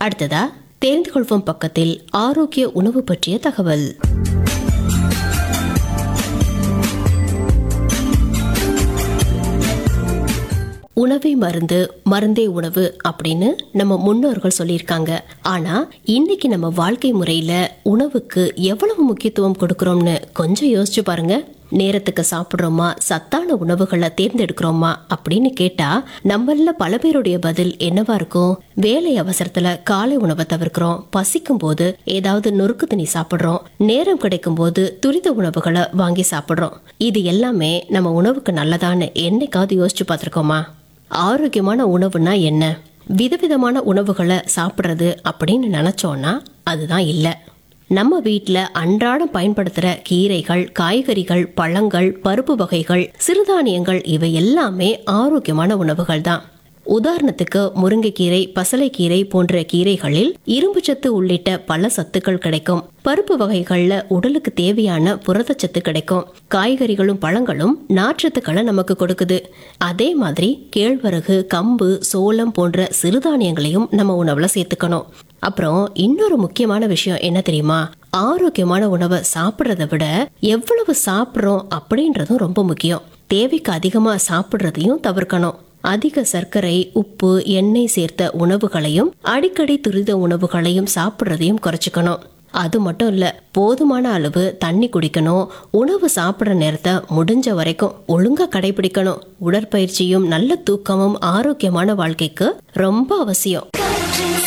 அடுத்ததா தெரிந்து கொள்வோம் பக்கத்தில் ஆரோக்கிய உணவு பற்றிய தகவல் உணவே மருந்து மருந்தே உணவு அப்படின்னு நம்ம முன்னோர்கள் சொல்லியிருக்காங்க ஆனா இன்னைக்கு நம்ம வாழ்க்கை முறையில உணவுக்கு எவ்வளவு முக்கியத்துவம் கொடுக்கறோம்னு கொஞ்சம் யோசிச்சு பாருங்க நேரத்துக்கு சாப்பிட்றோமா சத்தான உணவுகளை தேர்ந்தெடுக்கிறோமா அப்படின்னு கேட்டா நம்மள பல பேருடைய பதில் என்னவா இருக்கும் வேலை அவசரத்துல காலை உணவை தவிர்க்கிறோம் பசிக்கும் போது ஏதாவது நொறுக்கு தண்ணி சாப்பிடுறோம் நேரம் கிடைக்கும் போது துரித உணவுகளை வாங்கி சாப்பிடுறோம் இது எல்லாமே நம்ம உணவுக்கு நல்லதான்னு என்னைக்காவது யோசிச்சு பார்த்திருக்கோமா ஆரோக்கியமான உணவுனா என்ன விதவிதமான உணவுகளை சாப்பிட்றது அப்படின்னு நினச்சோன்னா அதுதான் இல்லை நம்ம வீட்டில் அன்றாடம் பயன்படுத்துகிற கீரைகள் காய்கறிகள் பழங்கள் பருப்பு வகைகள் சிறுதானியங்கள் இவை எல்லாமே ஆரோக்கியமான உணவுகள் தான் உதாரணத்துக்கு முருங்கைக்கீரை பசலைக்கீரை போன்ற கீரைகளில் இரும்புச்சத்து உள்ளிட்ட பல சத்துக்கள் கிடைக்கும் பருப்பு வகைகள்ல உடலுக்கு தேவையான புரதச்சத்து கிடைக்கும் காய்கறிகளும் பழங்களும் நார்ச்சத்துக்களை நமக்கு கொடுக்குது அதே மாதிரி கேழ்வரகு கம்பு சோளம் போன்ற சிறுதானியங்களையும் நம்ம உணவுல சேர்த்துக்கணும் அப்புறம் இன்னொரு முக்கியமான விஷயம் என்ன தெரியுமா ஆரோக்கியமான உணவை சாப்பிட்றத விட எவ்வளவு சாப்பிட்றோம் அப்படின்றதும் ரொம்ப முக்கியம் தேவைக்கு அதிகமா சாப்பிட்றதையும் தவிர்க்கணும் அதிக சர்க்கரை உப்பு எண்ணெய் சேர்த்த உணவுகளையும் அடிக்கடி துரித உணவுகளையும் சாப்பிட்றதையும் குறைச்சிக்கணும் அது மட்டும் இல்ல போதுமான அளவு தண்ணி குடிக்கணும் உணவு சாப்பிட்ற நேரத்தை முடிஞ்ச வரைக்கும் ஒழுங்கா கடைபிடிக்கணும் உடற்பயிற்சியும் நல்ல தூக்கமும் ஆரோக்கியமான வாழ்க்கைக்கு ரொம்ப அவசியம்